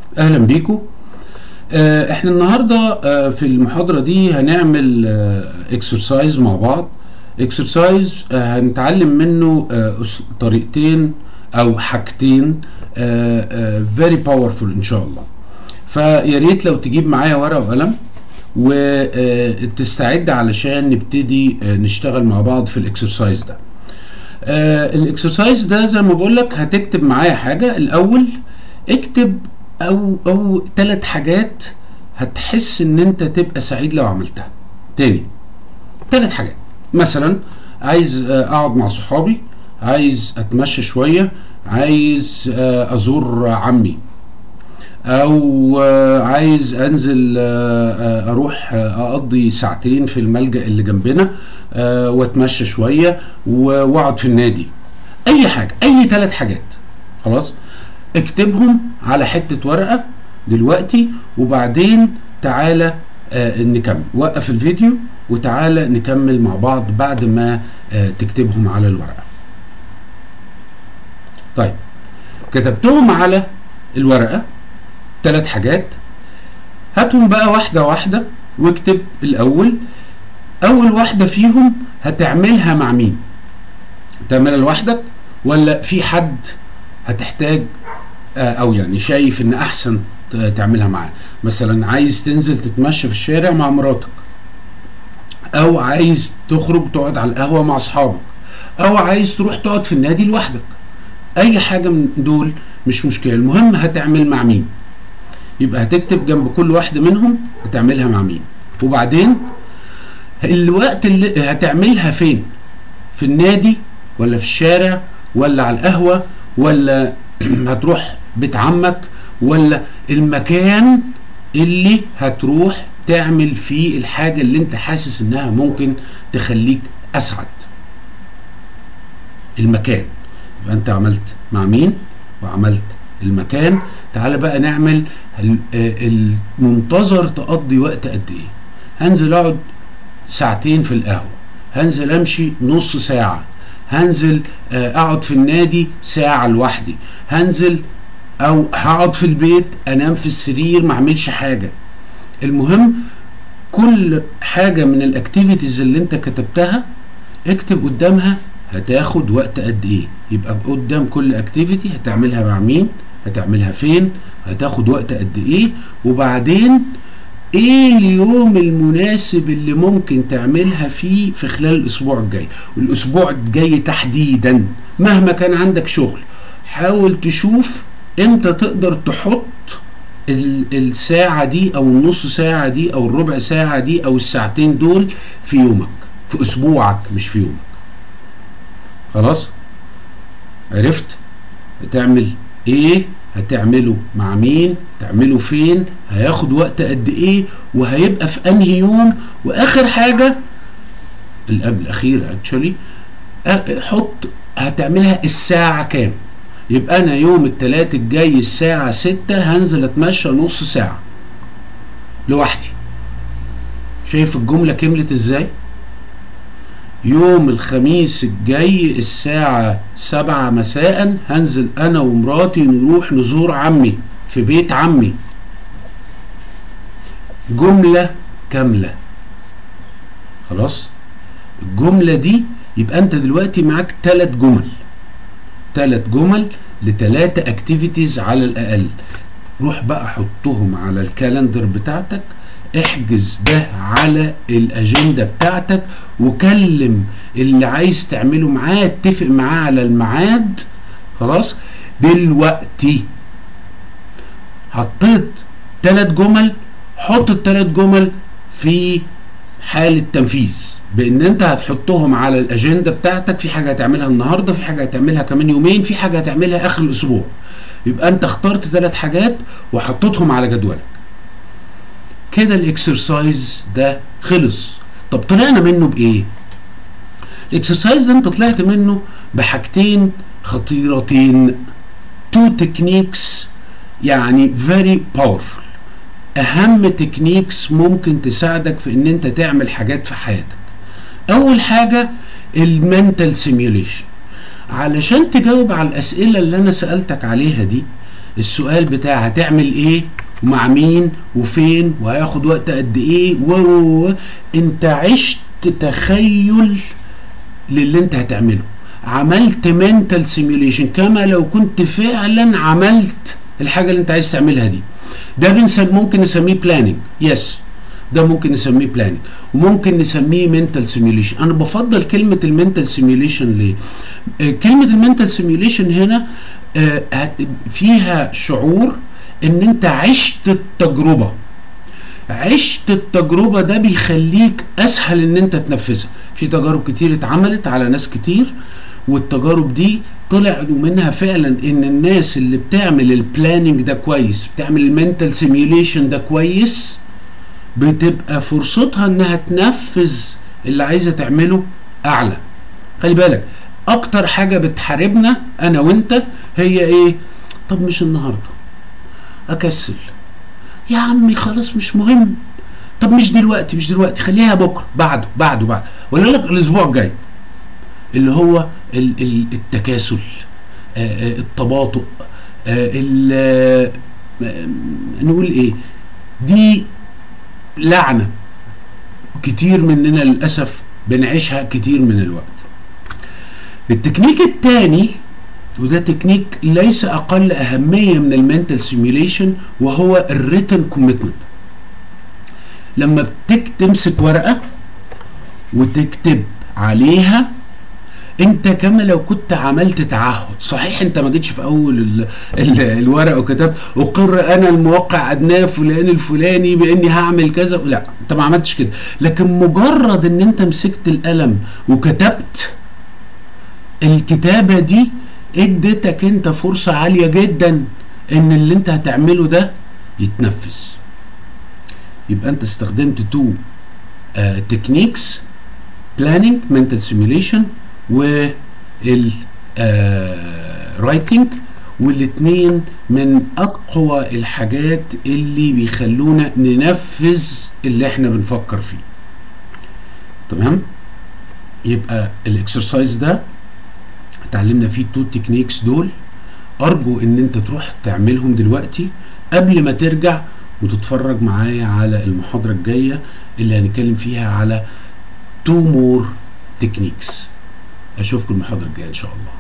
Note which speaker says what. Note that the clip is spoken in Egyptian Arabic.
Speaker 1: اهلا بيكم آه، احنا النهارده آه، في المحاضره دي هنعمل اكسرسايز مع بعض اكسرسايز هنتعلم منه آه، أس- طريقتين او حاجتين فيري باورفول ان شاء الله فيا ريت لو تجيب معايا ورقه وقلم وتستعد علشان نبتدي آه، نشتغل مع بعض في الاكسرسايز ده آه الاكسرسايز ده زي ما بقول لك هتكتب معايا حاجه الاول اكتب او او ثلاث حاجات هتحس ان انت تبقى سعيد لو عملتها تاني ثلاث حاجات مثلا عايز آه، اقعد مع صحابي عايز اتمشى شويه عايز آه، ازور عمي او آه، عايز انزل آه، آه، اروح آه، اقضي ساعتين في الملجأ اللي جنبنا آه، واتمشى شويه و- واقعد في النادي اي حاجه اي ثلاث حاجات خلاص اكتبهم على حته ورقه دلوقتي وبعدين تعالى آه نكمل وقف الفيديو وتعالى نكمل مع بعض بعد ما آه تكتبهم على الورقه طيب كتبتهم على الورقه ثلاث حاجات هاتهم بقى واحده واحده واكتب الاول اول واحده فيهم هتعملها مع مين تعملها لوحدك ولا في حد هتحتاج آه، او يعني شايف ان احسن ت- تعملها معاه مثلا عايز تنزل تتمشى في الشارع مع مراتك او عايز تخرج تقعد على القهوه مع اصحابك او عايز تروح تقعد في النادي لوحدك اي حاجه من دول مش مشكله المهم هتعمل مع مين يبقى هتكتب جنب كل واحده منهم هتعملها مع مين وبعدين الوقت اللي هتعملها فين في النادي ولا في الشارع ولا على القهوة ولا هتروح بيت عمك ولا المكان اللي هتروح تعمل فيه الحاجة اللي انت حاسس انها ممكن تخليك اسعد المكان يبقى انت عملت مع مين وعملت المكان تعال بقى نعمل ال- آه، المنتظر تقضي وقت قد ايه هنزل اقعد ساعتين في القهوة هنزل امشي نص ساعة هنزل آه، اقعد في النادي ساعة لوحدي هنزل او هقعد في البيت انام في السرير ما اعملش حاجة المهم كل حاجة من الاكتيفيتيز اللي انت كتبتها اكتب قدامها هتاخد وقت قد ايه يبقى قدام كل اكتيفيتي هتعملها مع مين هتعملها فين هتاخد وقت قد ايه وبعدين ايه اليوم المناسب اللي ممكن تعملها فيه في خلال الاسبوع الجاي والاسبوع الجاي تحديدا مهما كان عندك شغل حاول تشوف امتى تقدر تحط ال- الساعة دي او النص ساعة دي او الربع ساعة دي او الساعتين دول في يومك في اسبوعك مش في يومك خلاص عرفت هتعمل ايه هتعمله مع مين تعمله فين هياخد وقت قد ايه وهيبقى في انهي يوم واخر حاجه اللي قبل الاخيره اكشولي حط هتعملها الساعه كام يبقى انا يوم الثلاث الجاي الساعه 6 هنزل اتمشى نص ساعه لوحدي شايف الجمله كملت ازاي يوم الخميس الجاي الساعة سبعة مساء هنزل أنا ومراتي نروح نزور عمي في بيت عمي جملة كاملة خلاص الجملة دي يبقى أنت دلوقتي معاك تلات جمل تلات جمل لتلاتة اكتيفيتيز على الأقل روح بقى حطهم على الكالندر بتاعتك احجز ده على الاجنده بتاعتك وكلم اللي عايز تعمله معاه اتفق معاه على الميعاد خلاص دلوقتي حطيت ثلاث جمل حط الثلاث جمل في حالة تنفيذ بان انت هتحطهم على الاجنده بتاعتك في حاجه هتعملها النهارده في حاجه هتعملها كمان يومين في حاجه هتعملها اخر الاسبوع يبقى انت اخترت ثلاث حاجات وحطيتهم على جدولك كده الاكسرسايز ده خلص طب طلعنا منه بايه الاكسرسايز ده انت طلعت منه بحاجتين خطيرتين تو تكنيكس يعني فيري باورفul اهم تكنيكس ممكن تساعدك في ان انت تعمل حاجات في حياتك اول حاجه المنتال سيميوليشن علشان تجاوب على الاسئله اللي انا سالتك عليها دي السؤال بتاع هتعمل ايه ومع مين وفين وهياخد وقت قد ايه و و- و- انت عشت تخيل للي انت هتعمله عملت منتال سيميوليشن كما لو كنت فعلا عملت الحاجه اللي انت عايز تعملها دي ده بنسميه ممكن نسميه بلاننج يس ده ممكن نسميه بلاننج وممكن نسميه منتال سيميوليشن انا بفضل كلمه المنتال سيميوليشن ليه آه، كلمه المنتال سيميوليشن هنا آه، هت- فيها شعور ان انت عشت التجربه عشت التجربة ده بيخليك أسهل إن أنت تنفذها في تجارب كتير اتعملت على ناس كتير والتجارب دي طلع منها فعلا ان الناس اللي بتعمل البلاننج ده كويس بتعمل المنتال سيميوليشن ده كويس بتبقى فرصتها انها تنفذ اللي عايزه تعمله اعلى خلي بالك اكتر حاجه بتحاربنا انا وانت هي ايه طب مش النهارده اكسل يا عمي خلاص مش مهم طب مش دلوقتي مش دلوقتي خليها بكره بعده بعده بعد ولا لك الاسبوع الجاي اللي هو ال- ال- التكاسل آه، آه، التباطؤ آه، ال- آه، آه، نقول ايه دي لعنه كتير مننا للاسف بنعيشها كتير من الوقت التكنيك الثاني وده تكنيك ليس اقل اهميه من المنتال سيميوليشن وهو الريتن كوميتمنت لما بتك تمسك ورقه وتكتب عليها انت كما لو كنت عملت تعهد صحيح انت ما جيتش في اول ال ال الورق وكتبت اقر انا الموقع ادناه فلان الفلاني باني هعمل كذا لا انت ما عملتش كده لكن مجرد ان انت مسكت القلم وكتبت الكتابه دي اديتك انت فرصه عاليه جدا ان اللي انت هتعمله ده يتنفذ يبقى انت استخدمت تو تكنيكس بلاننج منتال سيميوليشن وال رايتنج والاثنين من اقوى الحاجات اللي بيخلونا ننفذ اللي احنا بنفكر فيه تمام يبقى الاكسرسايز ده اتعلمنا فيه التو تكنيكس دول ارجو ان انت تروح تعملهم دلوقتي قبل ما ترجع وتتفرج معايا على المحاضرة الجاية اللي هنتكلم فيها على تو مور تكنيكس اشوفكم المحاضرة الجاية ان شاء الله